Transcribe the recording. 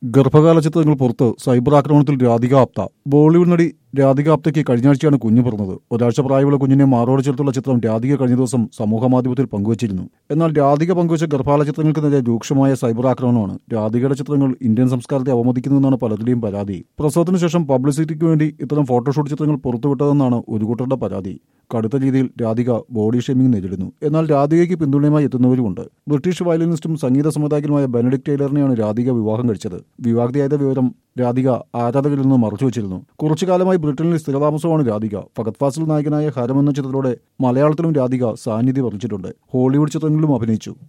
ഗർഭകാല ചിത്രങ്ങൾ പുറത്ത് സൈബർ ആക്രമണത്തിൽ രാധിക ആപ്ത ബോളിവുഡ് നടി രാധിക ആപ്തയ്ക്ക് കഴിഞ്ഞ ആഴ്ചയാണ് കുഞ്ഞു പിറന്നത് ഒരാഴ്ച പ്രായമുള്ള കുഞ്ഞിനെ മാറോട് ചേർത്തുള്ള ചിത്രം രാധിക കഴിഞ്ഞ ദിവസം സമൂഹമാധ്യമത്തിൽ പങ്കുവച്ചിരുന്നു എന്നാൽ രാധിക പങ്കുവച്ച ഗർഭാല ചിത്രങ്ങൾക്ക് നേരെ രൂക്ഷമായ സൈബർ ആക്രമണമാണ് രാധികയുടെ ചിത്രങ്ങൾ ഇന്ത്യൻ സംസ്കാരത്തെ അവമതിക്കുന്നുവെന്നാണ് പലരുടെയും പരാതി പ്രസവത്തിന് ശേഷം പബ്ലിസിറ്റിക്ക് വേണ്ടി ഇത്തരം ഫോട്ടോഷൂട്ട് ചിത്രങ്ങൾ പുറത്തുവിട്ടതെന്നാണ് ഒരു കൂട്ടരുടെ പരാതി കടുത്ത രീതിയിൽ രാധിക ബോഡി ഷേമിംഗ് നേരിടുന്നു എന്നാൽ രാധികയ്ക്ക് പിന്തുണയുമായി എത്തുന്നവരുമുണ്ട് ബ്രിട്ടീഷ് വയലിനിസ്റ്റും സംഗീത സംവിധായകനുമായ ബെനഡിക് ടൈലറിനെയാണ് രാധിക വിവാഹം കഴിച്ചത് വിവാഹിതയായ വിവരം രാധിക ആരാധകരിൽ നിന്ന് മറച്ചുവെച്ചിരുന്നു കുറച്ചു കാലമായി ബ്രിട്ടനിൽ സ്ഥിരതാമസമാണ് രാധിക ഫഗത് ഫാസിൽ നായകനായ ഹരം എന്ന ചിത്രത്തിലൂടെ മലയാളത്തിലും രാധിക സാന്നിധ്യം അറിയിച്ചിട്ടുണ്ട് ഹോളിവുഡ് ചിത്രങ്ങളിലും അഭിനയിച്ചു